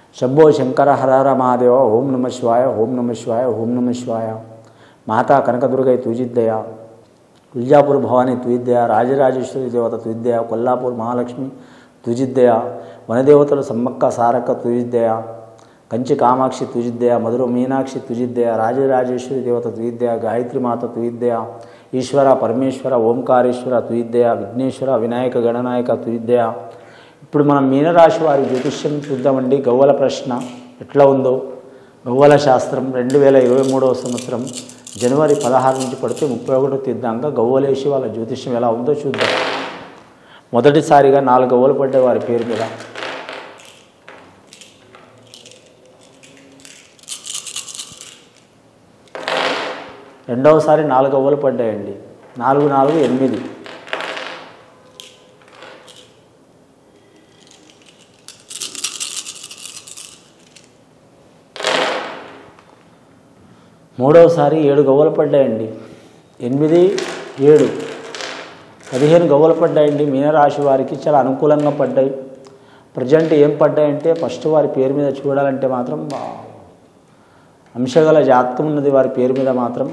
శంభో శంకర హర హర మహాదేవ ఓం నమ శివాయ ఓం నమ శివాయ ఓం నమ శివాయ మాతా కనకదుర్గై తూజిద్దయ విజయాపూర్ భవాని తుయిద్దయ రాజరాజేశ్వరి దేవత తుయిద్దయ కొల్లాపూర్ మహాలక్ష్మి తుజిద్దయ వనదేవతలు సమ్మక్క సారక్క తుజిద్దయ కంచి కామాక్షి తుజిద్దయ మధుర మీనాక్షి తుజిద్దయ రాజరాజేశ్వరి దేవత తుయిద్దయ గాయత్రి మాత తుయిద్దయ ఈశ్వర పరమేశ్వర ఓంకారేశ్వర తుయిద్దయ విఘ్నేశ్వర వినాయక గణనాయక తుయిద్దయ ఇప్పుడు మనం మీనరాశి వారి జ్యోతిష్యం చూద్దామండి గవ్వల ప్రశ్న ఎట్లా ఉందో గవ్వల శాస్త్రం రెండు వేల ఇరవై మూడవ సంవత్సరం జనవరి పదహారు నుంచి పడితే ముప్పై ఒకటో తీద్దాక గవ్వలేసి వాళ్ళ జ్యోతిష్యం ఎలా ఉందో చూద్దాం మొదటిసారిగా నాలుగు గవ్వలు పడ్డాయి వారి పేరు మీద రెండవసారి నాలుగు గవ్వలు పడ్డాయండి నాలుగు నాలుగు ఎనిమిది మూడవసారి ఏడు గవ్వలు పడ్డాయండి ఎనిమిది ఏడు పదిహేను గవ్వలు పడ్డాయండి మీనరాశి వారికి చాలా అనుకూలంగా పడ్డాయి ప్రజెంట్ ఏం పడ్డాయంటే ఫస్ట్ వారి పేరు మీద చూడాలంటే మాత్రం ఆ, అంశగల జాతకం ఉన్నది వారి పేరు మీద మాత్రం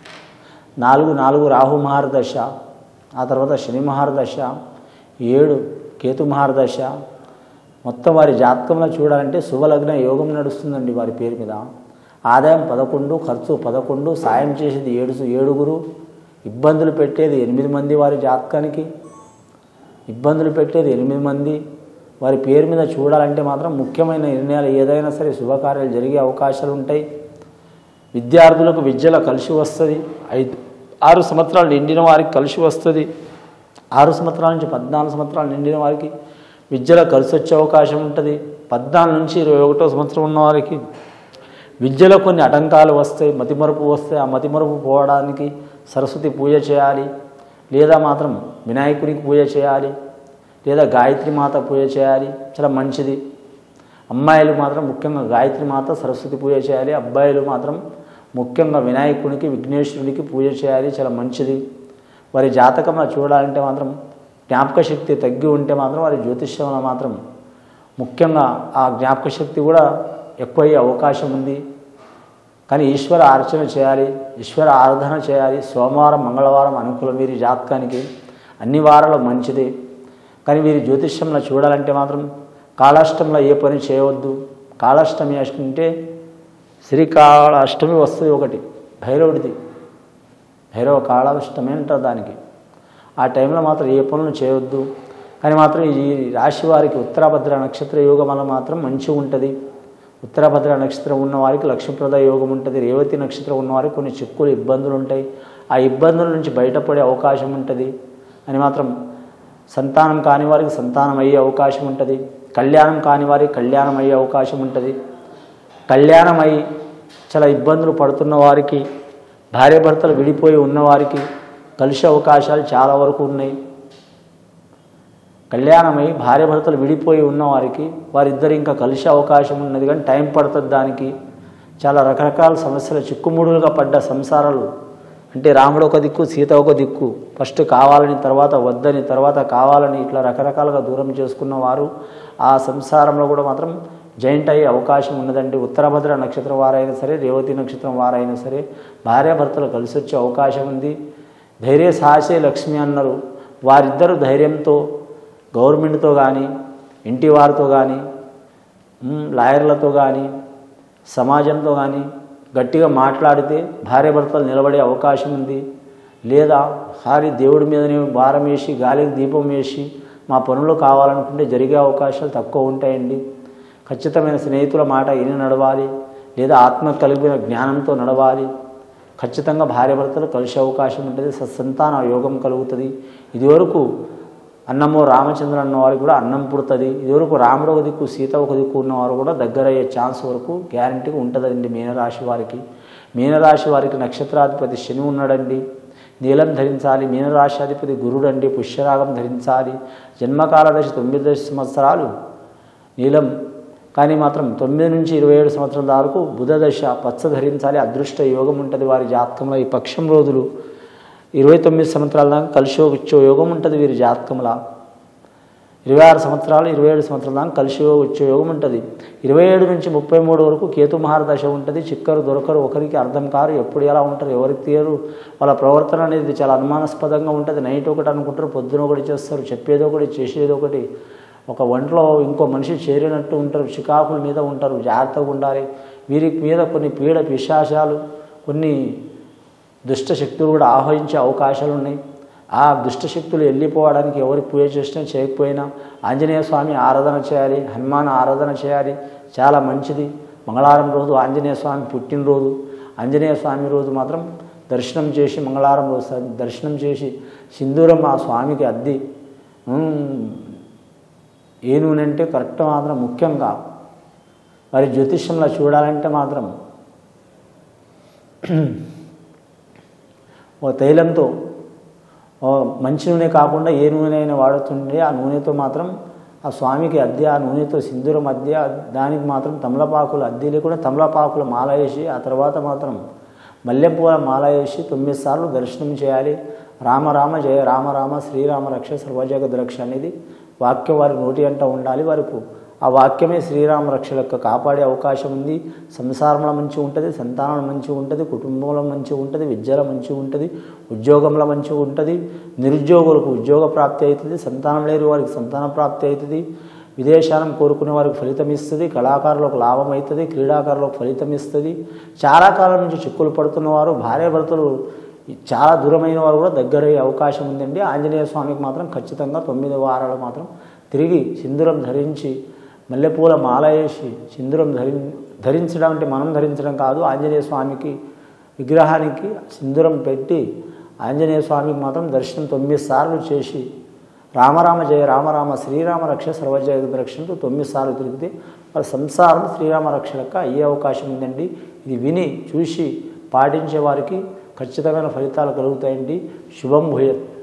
నాలుగు నాలుగు రాహు మహారదశ ఆ తర్వాత శని మహారదశ ఏడు కేతు మహారదశ మొత్తం వారి జాతకంలో చూడాలంటే శుభలగ్న యోగం నడుస్తుందండి వారి పేరు మీద ఆదాయం పదకొండు ఖర్చు పదకొండు సాయం చేసేది ఏడు ఏడుగురు ఇబ్బందులు పెట్టేది ఎనిమిది మంది వారి జాతకానికి ఇబ్బందులు పెట్టేది ఎనిమిది మంది వారి పేరు మీద చూడాలంటే మాత్రం ముఖ్యమైన నిర్ణయాలు ఏదైనా సరే శుభకార్యాలు జరిగే అవకాశాలు ఉంటాయి విద్యార్థులకు విద్యలో కలిసి వస్తుంది ఐదు ఆరు సంవత్సరాలు నిండిన వారికి కలిసి వస్తుంది ఆరు సంవత్సరాల నుంచి పద్నాలుగు సంవత్సరాలు నిండిన వారికి విద్యలో కలిసి వచ్చే అవకాశం ఉంటుంది పద్నాలుగు నుంచి ఇరవై ఒకటో సంవత్సరం ఉన్న వారికి విద్యలో కొన్ని ఆటంకాలు వస్తాయి మతిమరుపు వస్తాయి ఆ మతిమరుపు పోవడానికి సరస్వతి పూజ చేయాలి లేదా మాత్రం వినాయకుడికి పూజ చేయాలి లేదా గాయత్రి మాత పూజ చేయాలి చాలా మంచిది అమ్మాయిలు మాత్రం ముఖ్యంగా గాయత్రి మాత సరస్వతి పూజ చేయాలి అబ్బాయిలు మాత్రం ముఖ్యంగా వినాయకునికి విఘ్నేశ్వరుడికి పూజ చేయాలి చాలా మంచిది వారి జాతకంలో చూడాలంటే మాత్రం జ్ఞాపక శక్తి తగ్గి ఉంటే మాత్రం వారి జ్యోతిష్యంలో మాత్రం ముఖ్యంగా ఆ జ్ఞాపక శక్తి కూడా ఎక్కువయ్యే అవకాశం ఉంది కానీ ఈశ్వర అర్చన చేయాలి ఈశ్వర ఆరాధన చేయాలి సోమవారం మంగళవారం అనుకూలం వీరి జాతకానికి అన్ని వారాలు మంచిది కానీ వీరి జ్యోతిష్యంలో చూడాలంటే మాత్రం కాళాష్టంలో ఏ పని చేయవద్దు కాళాష్టమి అంటే శ్రీకాళ అష్టమి వస్తుంది ఒకటి భైరవుడిది భైరవ కాళాష్టమి అంటారు దానికి ఆ టైంలో మాత్రం ఏ పనులు చేయొద్దు కానీ మాత్రం ఈ రాశి వారికి ఉత్తరాభద్ర నక్షత్ర యోగం వల్ల మాత్రం మంచిగా ఉంటుంది ఉత్తరాభద్ర నక్షత్రం ఉన్న వారికి లక్ష్మీప్రద యోగం ఉంటుంది రేవతి నక్షత్రం ఉన్న వారికి కొన్ని చిక్కులు ఇబ్బందులు ఉంటాయి ఆ ఇబ్బందుల నుంచి బయటపడే అవకాశం ఉంటుంది అని మాత్రం సంతానం కాని వారికి సంతానం అయ్యే అవకాశం ఉంటుంది కళ్యాణం కాని వారికి కళ్యాణం అయ్యే అవకాశం ఉంటుంది కళ్యాణం అయి చాలా ఇబ్బందులు పడుతున్న వారికి భార్యాభర్తలు విడిపోయి ఉన్నవారికి కలిసే అవకాశాలు చాలా వరకు ఉన్నాయి కళ్యాణమై భార్యాభర్తలు విడిపోయి ఉన్నవారికి వారిద్దరు ఇంకా కలిసే అవకాశం ఉన్నది కానీ టైం పడుతుంది దానికి చాలా రకరకాల సమస్యలు చిక్కుముడులుగా పడ్డ సంసారాలు అంటే రాముడు ఒక దిక్కు సీత ఒక దిక్కు ఫస్ట్ కావాలని తర్వాత వద్దని తర్వాత కావాలని ఇట్లా రకరకాలుగా దూరం చేసుకున్న వారు ఆ సంసారంలో కూడా మాత్రం జాయింట్ అయ్యే అవకాశం ఉన్నదండి ఉత్తరభద్ర నక్షత్రం వారైనా సరే రేవతి నక్షత్రం వారైనా సరే భార్యాభర్తలు కలిసి వచ్చే అవకాశం ఉంది ధైర్య సాహసే లక్ష్మి అన్నారు వారిద్దరూ ధైర్యంతో గవర్నమెంట్తో కానీ ఇంటి వారితో కానీ మ్, లాయర్లతో కానీ సమాజంతో కానీ గట్టిగా మాట్లాడితే భార్యాభర్తలు నిలబడే అవకాశం ఉంది లేదా హారి దేవుడి మీదనే భారం వేసి గాలికి దీపం వేసి మా పనులు కావాలనుకుంటే జరిగే అవకాశాలు తక్కువ ఉంటాయండి ఖచ్చితమైన స్నేహితుల మాట విని నడవాలి లేదా ఆత్మ కలిగిన జ్ఞానంతో నడవాలి ఖచ్చితంగా భార్యాభర్తలు కలిసే అవకాశం ఉంటుంది సత్సంతాన యోగం కలుగుతుంది ఇదివరకు అన్నమో రామచంద్ర అన్న వారికి కూడా అన్నం పుడుతుంది ఇదివరకు రాముడు ఒక దిక్కు సీత ఒక దిక్కు ఉన్నవారు కూడా దగ్గర అయ్యే ఛాన్స్ వరకు గ్యారంటీగా ఉంటుందండి మీనరాశి వారికి మీనరాశి వారికి నక్షత్రాధిపతి శని ఉన్నాడండి నీలం ధరించాలి మీనరాశాధిపతి గురుడండి పుష్యరాగం ధరించాలి జన్మకాల దశ తొమ్మిది దశ సంవత్సరాలు నీలం కానీ మాత్రం తొమ్మిది నుంచి ఇరవై ఏడు సంవత్సరాల వరకు బుధ దశ పచ్చ ధరించాలి అదృష్ట యోగం ఉంటుంది వారి జాతకంలో ఈ పక్షం రోజులు ఇరవై తొమ్మిది సంవత్సరాల దాకా కలిసి వచ్చే యోగం ఉంటుంది వీరి జాతకంలో ఇరవై ఆరు సంవత్సరాలు ఇరవై ఏడు సంవత్సరాల దాకా కలిసి వచ్చే యోగం ఉంటుంది ఇరవై ఏడు నుంచి ముప్పై మూడు వరకు కేతు మహారదశ ఉంటుంది చిక్కరు దొరకరు ఒకరికి అర్థం కారు ఎప్పుడు ఎలా ఉంటారు ఎవరికి తీయరు వాళ్ళ ప్రవర్తన అనేది చాలా అనుమానాస్పదంగా ఉంటుంది నైట్ ఒకటి అనుకుంటారు పొద్దున ఒకటి చేస్తారు చెప్పేది ఒకటి చేసేది ఒకటి ఒక వంటలో ఇంకో మనిషి చేరినట్టు ఉంటారు చికాకుల మీద ఉంటారు జాగ్రత్తగా ఉండాలి వీరి మీద కొన్ని పీడ పిశాచాలు కొన్ని దుష్ట శక్తులు కూడా ఆహ్వానించే అవకాశాలు ఉన్నాయి ఆ దుష్ట శక్తులు వెళ్ళిపోవడానికి ఎవరు పూజ చేసినా చేయకపోయినా ఆంజనేయ స్వామి ఆరాధన చేయాలి హనుమాన్ ఆరాధన చేయాలి చాలా మంచిది మంగళవారం రోజు ఆంజనేయ స్వామి పుట్టినరోజు ఆంజనేయ స్వామి రోజు మాత్రం దర్శనం చేసి మంగళవారం రోజు స- దర్శనం చేసి సింధూరం ఆ స్వామికి అద్ది ఉమ్, ఏ నూనె అంటే కరెక్ట్ మాత్రం ముఖ్యంగా మరి జ్యోతిష్యంలో చూడాలంటే మాత్రం ఓ తైలంతో ఓ మంచి నూనె కాకుండా ఏ నూనె అయినా వాడుతుంటే ఆ నూనెతో మాత్రం ఆ స్వామికి అద్దె ఆ నూనెతో సింధూరం అద్దె ఆ దానికి మాత్రం తమలపాకులు అద్దె లేకుండా తమలపాకుల మాల వేసి ఆ తర్వాత మాత్రం మల్లెపూల మాల వేసి తొమ్మిది సార్లు దర్శనం చేయాలి రామ రామ జయ రామ రామ శ్రీరామ రక్ష సర్వజగద్ రక్ష అనేది వాక్యం వారి నోటి అంట ఉండాలి వారికి ఆ వాక్యమే శ్రీరామ రక్షలకు కాపాడే అవకాశం ఉంది సంసారంలో మంచిగా ఉంటుంది సంతానం మంచిగా ఉంటుంది కుటుంబంలో మంచిగా ఉంటుంది విద్యలో మంచిగా ఉంటుంది ఉద్యోగంలో మంచిగా ఉంటుంది నిరుద్యోగులకు ఉద్యోగ ప్రాప్తి అవుతుంది సంతానం లేని వారికి సంతాన ప్రాప్తి అవుతుంది విదేశాలను కోరుకునే వారికి ఫలితం ఇస్తుంది కళాకారులకు లాభం అవుతుంది క్రీడాకారులకు ఫలితం ఇస్తుంది చాలా కాలం నుంచి చిక్కులు పడుతున్న వారు భార్యాభర్తలు చాలా దూరమైన వారు కూడా దగ్గరయ్యే అవకాశం ఉందండి ఆంజనేయ స్వామికి మాత్రం ఖచ్చితంగా తొమ్మిది వారాలు మాత్రం తిరిగి సింధూరం ధరించి మల్లెపూల మాల వేసి సింధూరం ధరి ధరించడం అంటే మనం ధరించడం కాదు ఆంజనేయ స్వామికి విగ్రహానికి సింధూరం పెట్టి ఆంజనేయ స్వామికి మాత్రం దర్శనం తొమ్మిది సార్లు చేసి రామరామ జయ రామరామ శ్రీరామ రక్ష సర్వజగత్ రక్షణతో తొమ్మిది సార్లు తిరిగితే వాళ్ళ సంసారం శ్రీరామ రక్ష లెక్క అయ్యే అవకాశం ఉందండి ఇది విని చూసి పాటించే వారికి ఖచ్చితమైన ఫలితాలు కలుగుతాయండి శుభం భూయత్